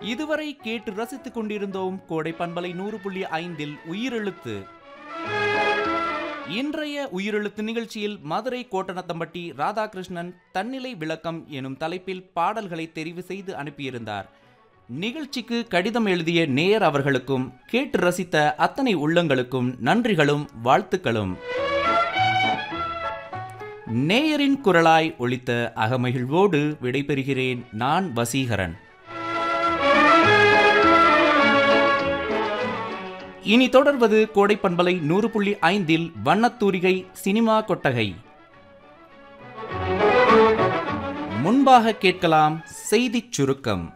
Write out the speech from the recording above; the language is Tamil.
இதுவரை கேட்டு ரசித்துக் கொண்டிருந்தோம் கோடை பண்பலை நூறு புள்ளி ஐந்தில் உயிரெழுத்து இன்றைய உயிரெழுத்து நிகழ்ச்சியில் மதுரை கோட்டனத்தம்பட்டி ராதாகிருஷ்ணன் தன்னிலை விளக்கம் எனும் தலைப்பில் பாடல்களை தெரிவு செய்து அனுப்பியிருந்தார் நிகழ்ச்சிக்கு கடிதம் எழுதிய நேயர் அவர்களுக்கும் கேட்டு ரசித்த அத்தனை உள்ளங்களுக்கும் நன்றிகளும் வாழ்த்துக்களும் நேயரின் குரலாய் ஒலித்த அகமகிழ்வோடு விடைபெறுகிறேன் நான் வசீகரன் இனி தொடர்வது கோடை பண்பலை நூறு புள்ளி ஐந்தில் வண்ணத்தூரிகை சினிமா கொட்டகை முன்பாக கேட்கலாம் செய்திச் சுருக்கம்